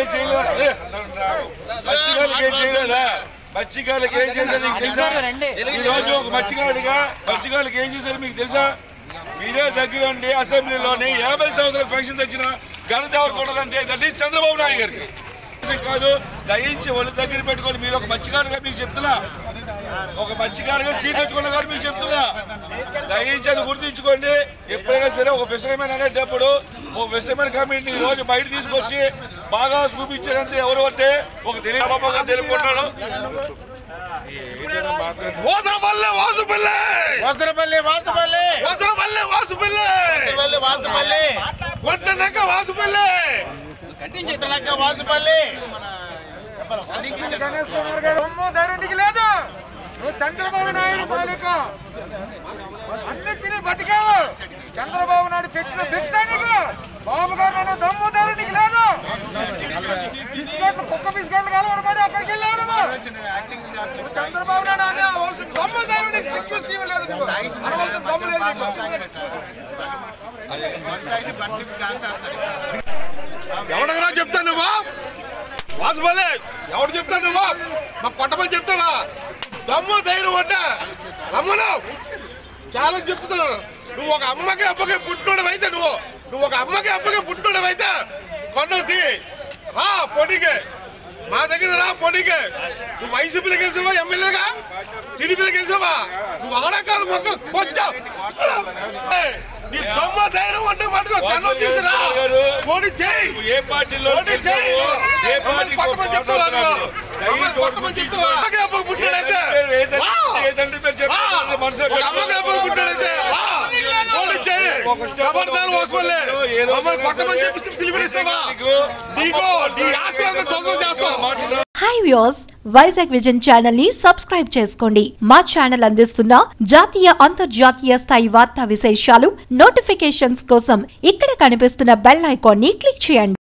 ఏం చేయలేదా ఏ, మత్స్యకారులకు ఏం చేయలేదా మత్స్యకారులకు ఏం చేశారు నీకు తెలుసా ఈ రోజు ఒక మత్స్యకారుడిగా మత్స్యకారులకు ఏం చేశారు మీకు తెలుసా మీరే దగ్గరండి అసెంబ్లీలోని యాభై సంవత్సరాల పెన్షన్ తెచ్చిన ఘనత ఎవరికి ఉండదంటే దట్ ఈస్ చంద్రబాబు నాయుడు గారికి కాదు దయించి ఒళ్ళు దగ్గర పెట్టుకొని మీరు ఒక మత్స్యకారుగా మీకు చెప్తున్నా ఒక మత్స్యకారుగా సీట్ తెచ్చుకున్న గారు మీకు చెప్తున్నా దయించి అది గుర్తుంచుకోండి ఎప్పుడైనా సరే ఒక విషయమైన అనేటప్పుడు ఒక విషయమైన కమిటీని ఈ రోజు బయట తీసుకొచ్చి బాగా చూపించేదంతా ఎవరు అంటే ఒక తెలియబాబా తెలుపుకుంటాడు ఓదరపల్లె వాసుపల్లె వస్త్రపల్లి వాసుపల్లి ఓదరపల్లె వాసుపల్లె వస్త్రపల్లి వాసుపల్లి కొట్టనక్క వాసుపల్లె గుంటనక్క వాసుపల్లి రొమ్ము ధైర్యానికి లేదు నువ్వు చంద్రబాబు నాయుడు తాలూక అన్ని తిని బతికావు చంద్రబాబు నాయుడు పెట్టిన భిక్షానికి బాబు గారు నేను దమ్ము ధైర్యానికి లేదు బిస్కెట్లు కుక్క బిస్కెట్లు కలవడబడి అక్కడికి వెళ్ళావు నువ్వు చంద్రబాబు నాయుడు అనే అవసరం దమ్ము ధైర్యానికి చిక్కిస్తీ లేదు నువ్వు అనవలసిన దమ్ము లేదు నీకు. ఎవడగరా చెప్తా నువ్వు వాసుపల్లె ఎవడు చెప్తా నువ్వు మా కొట్టమని చెప్తావా దమ్ము ధైర్యం అంట రమ్మను చాలా చెప్తున్నాను నువ్వు ఒక అమ్మకి అబ్బకి పుట్టినోడు అయితే నువ్వు నువ్వు ఒక అమ్మకి అబ్బకి పుట్టినోడు అయితే కొండది రా పొడిగే మా దగ్గర రా పొడిగే నువ్వు వైసీపీలో గెలిచావా ఎమ్మెల్యేగా టీడీపీలో గెలిచావా నువ్వు ఆడ కాదు మొక్క కొంచెం ఏయ్, నీ దమ్మ ధైర్యం అంటే మటుకు కన్ను తీసురా పోటీ చేయి ఏ పార్టీలో పోటీ చేయి ఏ పార్టీ పట్టమని చెప్తావా నువ్వు? మమ్మల్ని పట్టమని చెప్తావా? అమ్మకి అబ్బకి పుట్టాడైతే రా. రా. ఒక అమ్మకి అబ్బకి పుట్టాడైతే రా. పోటీ చేయి ఖబర్దారు వసుకోలే మమ్మల్ని పట్టమని చెప్పి పిలుపునిస్తావా నీకు నీ ఆస్తి అంతా దొంగ చేస్తావు hi views Vizag vision channel ని సబ్స్క్రైబ్ చేసుకోండి మా ఛానల్ అందిస్తున్న జాతీయ అంతర్జాతీయ స్థాయి వార్తా విశేషాలు నోటిఫికేషన్స్ కోసం ఇక్కడ కనిపిస్తున్న బెల్ ఐకాన్ ని క్లిక్ చేయండి